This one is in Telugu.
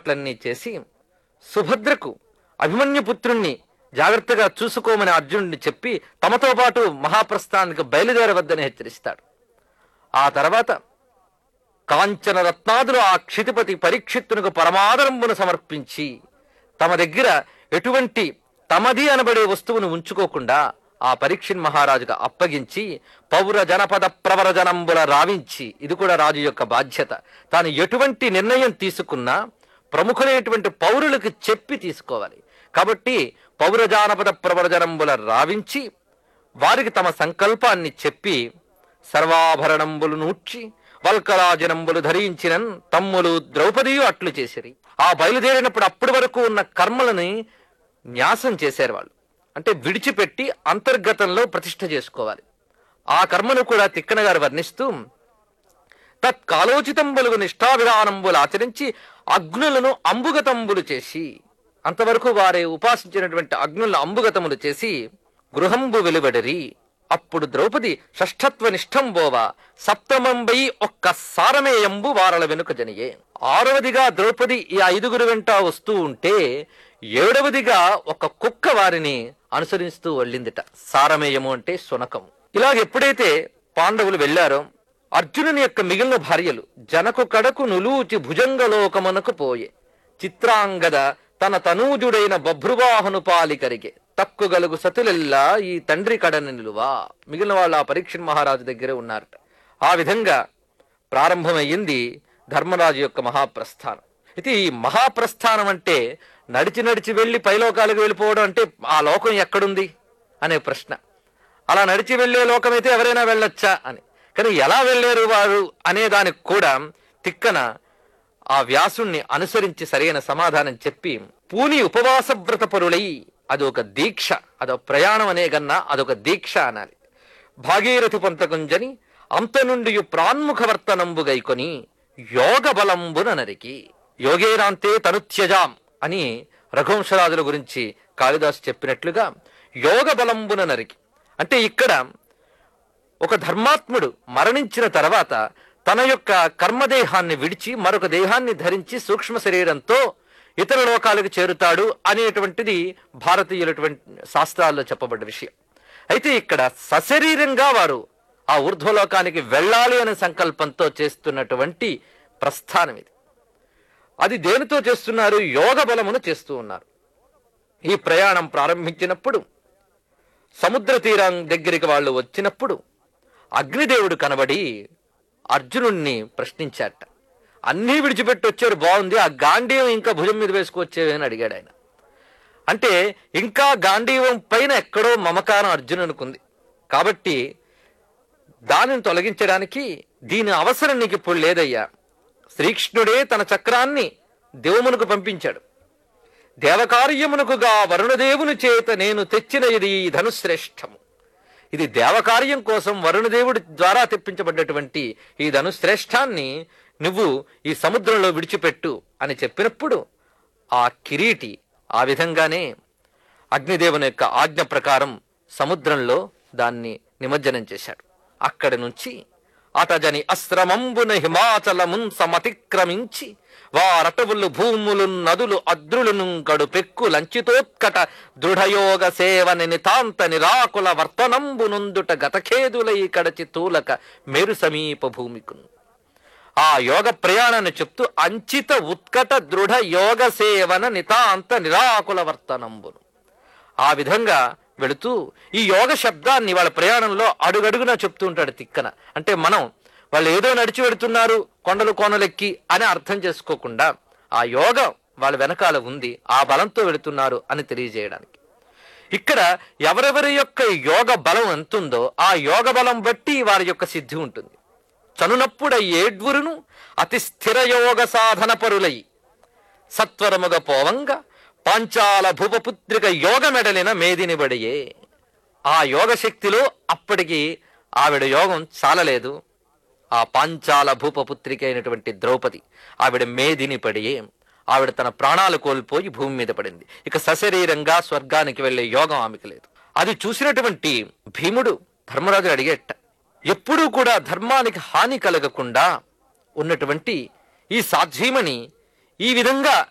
ఏర్పాట్లన్నీ చేసి సుభద్రకు అభిమన్యుపుత్రుణ్ణి జాగ్రత్తగా చూసుకోమని అర్జునుడిని చెప్పి తమతో పాటు మహాప్రస్థానానికి బయలుదేరవద్దని హెచ్చరిస్తాడు ఆ తర్వాత కాంచన రత్నాదులు ఆ క్షితిపతి పరీక్షిత్తునకు పరమాదరంబును సమర్పించి తమ దగ్గర ఎటువంటి తమది అనబడే వస్తువును ఉంచుకోకుండా ఆ పరీక్షిన్ మహారాజుగా అప్పగించి పౌర జనపద ప్రవర జనంబుల రావించి ఇది కూడా రాజు యొక్క బాధ్యత తాను ఎటువంటి నిర్ణయం తీసుకున్నా ప్రముఖులైనటువంటి పౌరులకు చెప్పి తీసుకోవాలి కాబట్టి పౌర జానపద ప్రవర జనంబుల రావించి వారికి తమ సంకల్పాన్ని చెప్పి సర్వాభరణంబులు నూడ్చి వల్కరాజనంబులు ధరించినన్ తమ్ములు ద్రౌపదియు అట్లు చేసిరి ఆ బయలుదేరినప్పుడు అప్పటి వరకు ఉన్న కర్మలని న్యాసం చేశారు వాళ్ళు అంటే విడిచిపెట్టి అంతర్గతంలో ప్రతిష్ఠ చేసుకోవాలి ఆ కర్మను కూడా తిక్కన గారు వర్ణిస్తూ తత్కాలోచితంబులు నిష్ఠా విధానంబులు ఆచరించి అగ్నులను అంబుగతంబులు చేసి అంతవరకు వారే ఉపాసించినటువంటి అగ్నులను అంబుగతములు చేసి గృహంబు వెలువడరి అప్పుడు ద్రౌపది షష్ఠత్వ నిష్ఠంబోవ సప్తమంబై ఒక్క సారమేయంబు వారల వెనుక జనియే ఆరవదిగా ద్రౌపది ఈ ఐదుగురు వెంట వస్తూ ఉంటే ఏడవదిగా ఒక కుక్క వారిని అనుసరిస్తూ వెళ్ళిందిట సారమేయము అంటే సునకము ఇలాగ ఎప్పుడైతే పాండవులు వెళ్ళారో అర్జునుని యొక్క మిగిలిన భార్యలు జనకు కడకు నులూచి భుజంగలోకమునకు పోయే చిత్రాంగద తన తనూజుడైన బభ్రువాహను పాలికరిగే తక్కుగలుగు సతులెల్లా ఈ తండ్రి కడని నిలువా మిగిలిన వాళ్ళు ఆ పరీక్షణ్ మహారాజు దగ్గరే ఉన్నారట ఆ విధంగా ప్రారంభమయ్యింది ధర్మరాజు యొక్క మహాప్రస్థానం అయితే ఈ మహాప్రస్థానం అంటే నడిచి నడిచి వెళ్ళి పైలోకాలకు వెళ్ళిపోవడం అంటే ఆ లోకం ఎక్కడుంది అనే ప్రశ్న అలా నడిచి వెళ్ళే లోకమైతే ఎవరైనా వెళ్ళొచ్చా అని కానీ ఎలా వెళ్ళారు వారు అనే దానికి కూడా తిక్కన ఆ వ్యాసుణ్ణి అనుసరించి సరైన సమాధానం చెప్పి పూని ఉపవాస వ్రత పరులై అదొక దీక్ష అదొక ప్రయాణం అనే కన్నా అదొక దీక్ష అనాలి భాగీరథి పొంతకుంజని అంత నుండి ప్రాన్ముఖవర్తనంబు గైకొని యోగ బలంబున నరికి యోగేరాంతే తనుత్యజాం అని రఘువంశరాజుల గురించి కాళిదాసు చెప్పినట్లుగా యోగ బలంబున నరికి అంటే ఇక్కడ ఒక ధర్మాత్ముడు మరణించిన తర్వాత తన యొక్క కర్మదేహాన్ని విడిచి మరొక దేహాన్ని ధరించి సూక్ష్మ శరీరంతో ఇతర లోకాలకు చేరుతాడు అనేటువంటిది భారతీయులటువంటి శాస్త్రాల్లో చెప్పబడ్డ విషయం అయితే ఇక్కడ సశరీరంగా వారు ఆ ఊర్ధ్వలోకానికి వెళ్ళాలి అనే సంకల్పంతో చేస్తున్నటువంటి ప్రస్థానం ఇది అది దేనితో చేస్తున్నారు యోగ బలమును చేస్తూ ఉన్నారు ఈ ప్రయాణం ప్రారంభించినప్పుడు సముద్ర తీరం దగ్గరికి వాళ్ళు వచ్చినప్పుడు అగ్నిదేవుడు కనబడి అర్జునుణ్ణి ప్రశ్నించాట అన్నీ విడిచిపెట్టి వచ్చారు బాగుంది ఆ గాంధీవం ఇంకా భుజం మీద వేసుకొచ్చేవి అని అడిగాడు ఆయన అంటే ఇంకా గాంధీవం పైన ఎక్కడో మమకారం అర్జునునికి కాబట్టి దానిని తొలగించడానికి దీని అవసరం నీకు ఇప్పుడు లేదయ్యా శ్రీకృష్ణుడే తన చక్రాన్ని దేవుమునకు పంపించాడు దేవకార్యమునకుగా వరుణదేవుని చేత నేను తెచ్చిన ఇది ఈ ధనుశ్రేష్టము ఇది దేవకార్యం కోసం వరుణదేవుడి ద్వారా తెప్పించబడ్డటువంటి ఈ ధనుశ్రేష్టాన్ని నువ్వు ఈ సముద్రంలో విడిచిపెట్టు అని చెప్పినప్పుడు ఆ కిరీటి ఆ విధంగానే అగ్నిదేవుని యొక్క ఆజ్ఞ ప్రకారం సముద్రంలో దాన్ని నిమజ్జనం చేశాడు అక్కడి నుంచి అతజని అస్త్రమంబున హిమాచలమున్ సమతిక్రమించి వారటవులు భూములు నదులు అద్రులను గడు పెక్కు లంచితోత్కట దృఢయోగ సేవని నితాంత నిరాకుల వర్తనంబునుందుట గతఖేదులై కడచి తూలక మేరు సమీప భూమికును ఆ యోగ ప్రయాణాన్ని చెప్తూ అంచిత ఉత్కట దృఢ యోగ సేవన నితాంత నిరాకుల వర్తనంబును ఆ విధంగా వెళుతూ ఈ యోగ శబ్దాన్ని వాళ్ళ ప్రయాణంలో అడుగడుగునా చెప్తూ ఉంటాడు తిక్కన అంటే మనం వాళ్ళు ఏదో నడిచి వెడుతున్నారు కొండలు కోనలెక్కి అని అర్థం చేసుకోకుండా ఆ యోగం వాళ్ళ వెనకాల ఉంది ఆ బలంతో వెళుతున్నారు అని తెలియజేయడానికి ఇక్కడ ఎవరెవరి యొక్క యోగ బలం ఎంతుందో ఆ యోగ బలం బట్టి వారి యొక్క సిద్ధి ఉంటుంది చనునప్పుడ ఏడ్వురును అతి స్థిర యోగ సాధన పరులై సత్వరముగ పోవంగ పాంచాల భూపపుత్రిక యోగ మెడలిన మేదినిబడియే ఆ యోగ శక్తిలో అప్పటికి ఆవిడ యోగం చాలలేదు ఆ పాంచాల భూపపుత్రిక అయినటువంటి ద్రౌపది ఆవిడ మేదిని పడియే ఆవిడ తన ప్రాణాలు కోల్పోయి భూమి మీద పడింది ఇక సశరీరంగా స్వర్గానికి వెళ్లే యోగం ఆమెకు లేదు అది చూసినటువంటి భీముడు ధర్మరాజు అడిగేట ఎప్పుడూ కూడా ధర్మానికి హాని కలగకుండా ఉన్నటువంటి ఈ సాధ్వీమణి ఈ విధంగా